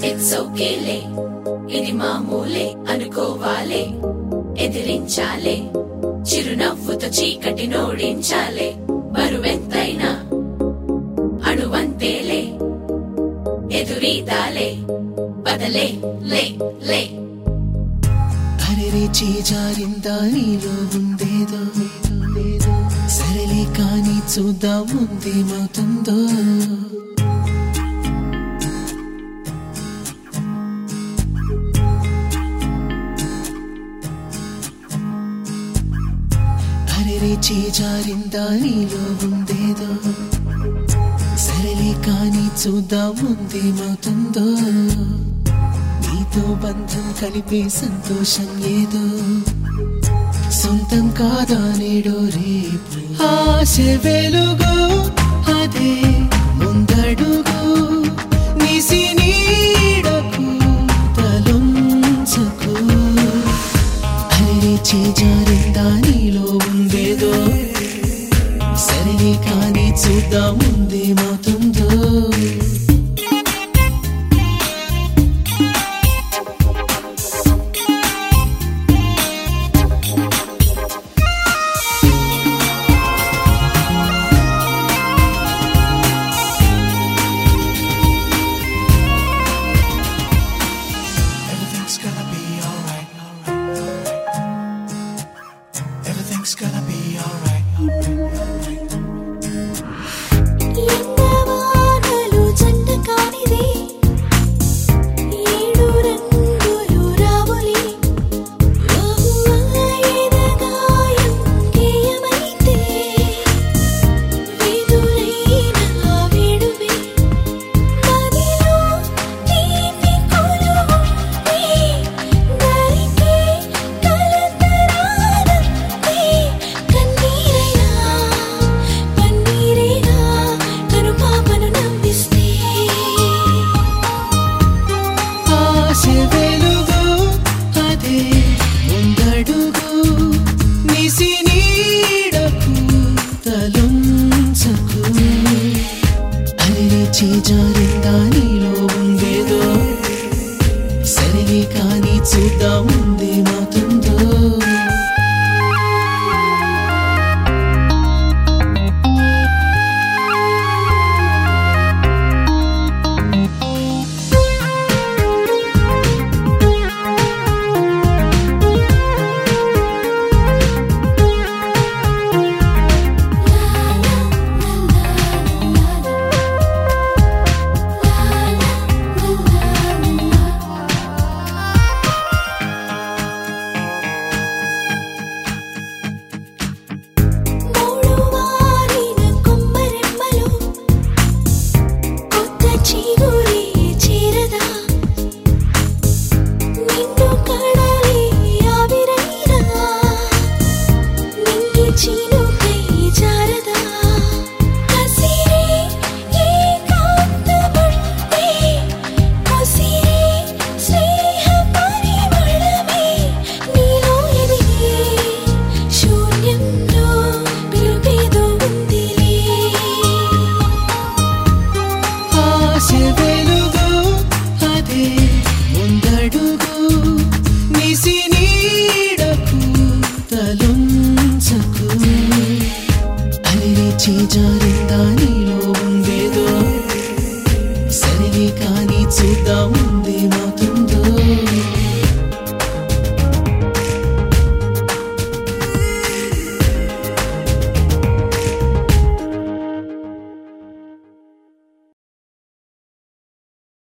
It's ఓకేలే ఇది మామూలే అనుకోవాలే ఎదిరించాలే చిరునవ్వుతో చీకటి నోడించాలే బరువెంతైనా అణువంతేలే ఎదురీదాలే బదలే లే లే అరెరే చేజారిందా నీలో ఉందేదో సరేలే కానీ చూద్దాం ముందేమవుతుందో అరెరే చేజారిందా నీలో ఉందేదో సరేలే కానీ చూద్దాం ముందేమవుతుందో నీతో బంధం కలిపే సంతోషం ఏదో సొంతం కాదా నేడో రేపు ఆశ వెలుగు అదే ముందడుగు నిసి నీడకు తలొంచకు అరే చేజారిందా నీలో ఉందేదో సరే కానీ చూద్దాం ముందేమవుతుందో Everything's gonna be alright, alright. Everything's gonna be alright, alright. ఎండవానలు జంట కానిది ఏడు రంగులు రావులి ఎదగాయం గేయమైతే విదురైన వేడువే మదిలో తీపి కొలువుంది దరికే కలతరానంది కన్నీరైనా పన్నీరైనా కను పాపను నవ్విస్తే ఆశ వెలుగు అదే ముందడుగు నిసి నీడకు తలొంచకు అరే చేజారిందా నీలో ఉందేదో సరే కానీ చూద్దాం